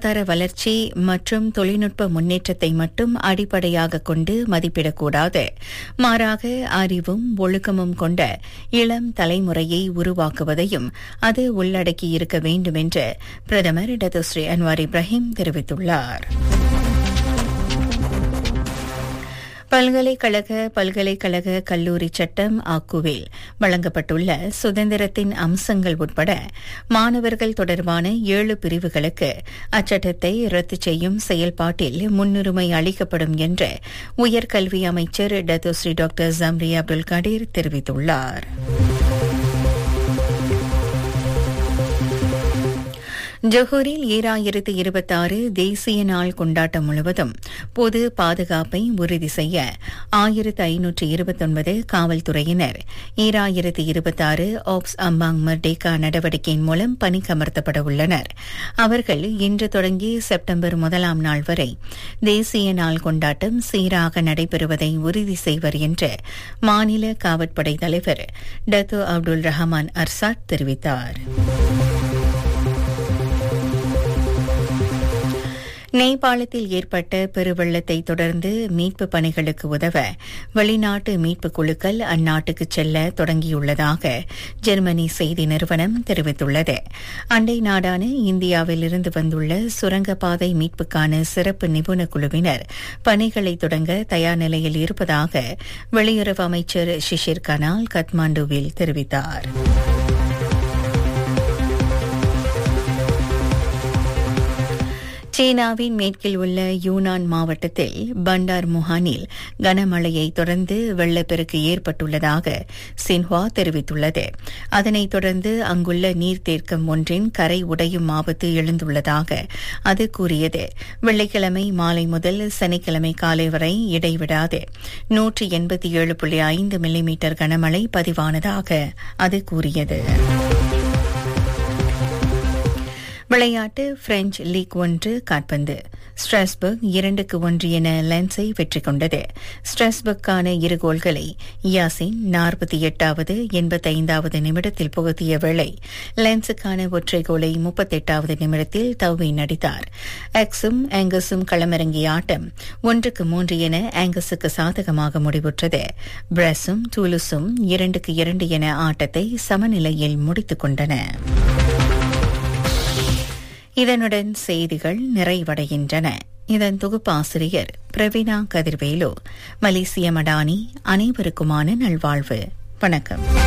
பொருளாதார வளர்ச்சி மற்றும் தொழில்நுட்ப முன்னேற்றத்தை மட்டும் அடிப்படையாக கொண்டு மதிப்பிடக்கூடாது மாறாக அறிவும் ஒழுக்கமும் கொண்ட இளம் தலைமுறையை உருவாக்குவதையும் அது உள்ளடக்கியிருக்க வேண்டும் என்று பிரதமர் டத்துஸ்ரீ அன்வார் இப்ராஹிம் தெரிவித்துள்ளார் பல்கலைக்கழக பல்கலைக்கழக கல்லூரி சட்டம் ஆக்குவில் வழங்கப்பட்டுள்ள சுதந்திரத்தின் அம்சங்கள் உட்பட மாணவர்கள் தொடர்பான ஏழு பிரிவுகளுக்கு அச்சட்டத்தை ரத்து செய்யும் செயல்பாட்டில் முன்னுரிமை அளிக்கப்படும் என்று உயர்கல்வி அமைச்சர் Dato Sri doctor Zambry Abdul Kadir தெரிவித்துள்ளார் ஜொஹூரில் ஈராயிரத்து இருபத்தாறு தேசிய நாள் கொண்டாட்டம் முழுவதும் பொது பாதுகாப்பை உறுதி செய்ய ஆயிரத்து ஐநூற்று இருபத்தொன்பது காவல்துறையினர் ஈராயிரத்து இருபத்தாறு ஆப்ஸ் அம்பாங் மர்டேகா நடவடிக்கையின் மூலம் பணிக்கமர்த்தப்பட உள்ளனர் அவர்கள் இன்று தொடங்கி செப்டம்பர் முதலாம் நாள் வரை தேசிய நாள் கொண்டாட்டம் சீராக நடைபெறுவதை உறுதி செய்வர் என்று மாநில காவற்படை தலைவர் டத்து அப்துல் ரஹமான் அர்சாட் தெரிவித்தார் நேபாளத்தில் ஏற்பட்ட பெருவெள்ளத்தை தொடர்ந்து மீட்பு பணிகளுக்கு உதவ வெளிநாட்டு மீட்புக் குழுக்கள் அந்நாட்டுக்கு செல்ல தொடங்கியுள்ளதாக ஜெர்மனி செய்தி நிறுவனம் தெரிவித்துள்ளது அண்டை நாடான இந்தியாவில் இருந்து வந்துள்ள சுரங்கப்பாதை மீட்புக்கான சிறப்பு நிபுணர் குழுவினர் பணிகளை தொடங்க தயார் நிலையில் இருப்பதாக வெளியுறவு அமைச்சர் ஷிஷிர் கனால் கத்மாண்டுவில் தெரிவித்தாா் சீனாவின் மேற்கில் உள்ள யூனான் மாவட்டத்தில் பண்டார் முஹானில் கனமழையை தொடர்ந்து வெள்ளப்பெருக்கு ஏற்பட்டுள்ளதாக சின்ஹுவா தெரிவித்துள்ளது அதனைத் தொடர்ந்து அங்குள்ள நீர்த்தேக்கம் ஒன்றின் கரை உடையும் ஆபத்து எழுந்துள்ளதாக அது கூறியது வெள்ளிக்கிழமை மாலை முதல் சனிக்கிழமை காலை வரை இடைவிடாது நூற்றி எண்பத்தி ஏழு புள்ளி ஐந்து மில்லிமீட்டர் கனமழை பதிவானதாக அது கூறியது விளையாட்டு பிரெஞ்சு லீக் ஒன்று காட்பந்து ஸ்ட்ராஸ்பர்க் இரண்டுக்கு ஒன்று என லென்ஸை வெற்றி கொண்டது ஸ்ட்ராஸ்பர்க்கான இரு கோல்களை யாசின் நாற்பத்தி எட்டாவது எண்பத்தைந்தாவது நிமிடத்தில் புகுத்திய வேளை லென்ஸுக்கான ஒற்றை கோலை முப்பத்தெட்டாவது நிமிடத்தில் தவ்வி நடித்தார் எக்ஸும் ஆங்கஸும் களமிறங்கிய ஆட்டம் ஒன்றுக்கு மூன்று என ஆங்கஸுக்கு சாதகமாக முடிவுற்றது பிரஸும் டூலுஸும் இரண்டுக்கு இரண்டு என ஆட்டத்தை சமநிலையில் முடித்துக் கொண்டன இதனுடன் செய்திகள் நிறைவடைகின்றன இதன் தொகுப்பாசிரியர் பிரவீனா கதிர்வேலு மலேசிய மடானி அனைவருக்குமான நல்வாழ்வு வணக்கம்